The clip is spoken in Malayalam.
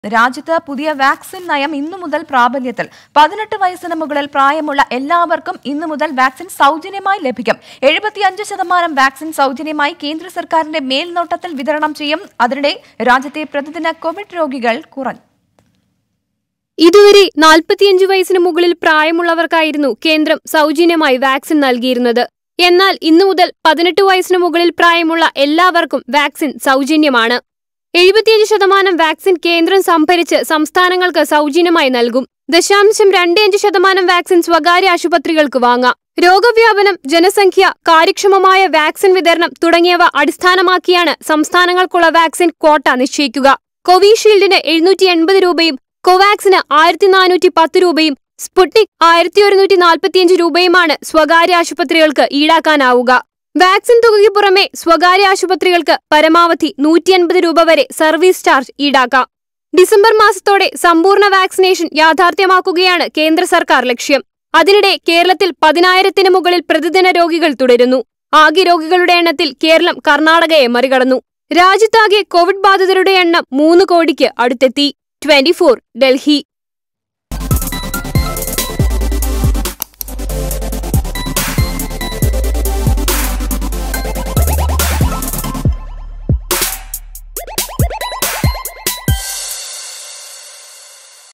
രാജ്യത്ത് പുതിയ വാക്സിൻ നയം ഇന്നു മുതൽ പ്രാബല്യത്തിൽ പതിനെട്ട് വയസ്സിന് മുകളിൽ പ്രായമുള്ള എല്ലാവർക്കും ഇന്നു മുതൽ വാക്സിൻ സൗജന്യമായി ലഭിക്കും എഴുപത്തിയഞ്ച് ശതമാനം വാക്സിൻ സൗജന്യമായി കേന്ദ്ര സർക്കാരിന്റെ മേൽനോട്ടത്തിൽ വിതരണം ചെയ്യും അതിനിടെ രാജ്യത്തെ പ്രതിദിന കോവിഡ് രോഗികൾ കുറഞ്ഞു ഇതുവരെ നാൽപ്പത്തിയഞ്ച് വയസ്സിന് മുകളിൽ പ്രായമുള്ളവർക്കായിരുന്നു കേന്ദ്രം സൗജന്യമായി വാക്സിൻ നൽകിയിരുന്നത് എന്നാൽ ഇന്നു മുതൽ പതിനെട്ട് വയസ്സിന് മുകളിൽ പ്രായമുള്ള എല്ലാവർക്കും വാക്സിൻ സൗജന്യമാണ് എഴുപത്തിയഞ്ച് ശതമാനം വാക്സിൻ കേന്ദ്രം സംഭരിച്ച് സംസ്ഥാനങ്ങൾക്ക് സൗജന്യമായി നൽകും ദശാംശം രണ്ട് അഞ്ച് ശതമാനം വാക്സിൻ സ്വകാര്യ ആശുപത്രികൾക്ക് വാങ്ങാം രോഗവ്യാപനം ജനസംഖ്യ കാര്യക്ഷമമായ വാക്സിൻ വിതരണം തുടങ്ങിയവ അടിസ്ഥാനമാക്കിയാണ് സംസ്ഥാനങ്ങൾക്കുള്ള വാക്സിൻ ക്വാട്ട നിശ്ചയിക്കുക കോവിഷീൽഡിന് എഴുന്നൂറ്റി എൺപത് രൂപയും കോവാക്സിന് ആയിരത്തി നാനൂറ്റി പത്ത് രൂപയും സ്പുട്നിക് ആയിരത്തി ഒരുന്നൂറ്റി നാൽപ്പത്തിയഞ്ച് രൂപയുമാണ് സ്വകാര്യ ആശുപത്രികൾക്ക് ഈടാക്കാനാവുക വാക്സിൻ തുകയ്ക്ക് പുറമെ സ്വകാര്യ ആശുപത്രികൾക്ക് പരമാവധി നൂറ്റി അൻപത് രൂപ വരെ സർവീസ് ചാർജ് ഈടാക്കാം ഡിസംബർ മാസത്തോടെ സമ്പൂർണ്ണ വാക്സിനേഷൻ യാഥാർത്ഥ്യമാക്കുകയാണ് കേന്ദ്ര സർക്കാർ ലക്ഷ്യം അതിനിടെ കേരളത്തിൽ പതിനായിരത്തിന് മുകളിൽ പ്രതിദിന രോഗികൾ തുടരുന്നു ആകെ രോഗികളുടെ എണ്ണത്തിൽ കേരളം കർണാടകയെ മറികടന്നു രാജ്യത്താകെ കോവിഡ് ബാധിതരുടെ എണ്ണം മൂന്ന് കോടിക്ക് അടുത്തെത്തി ട്വന്റി ഡൽഹി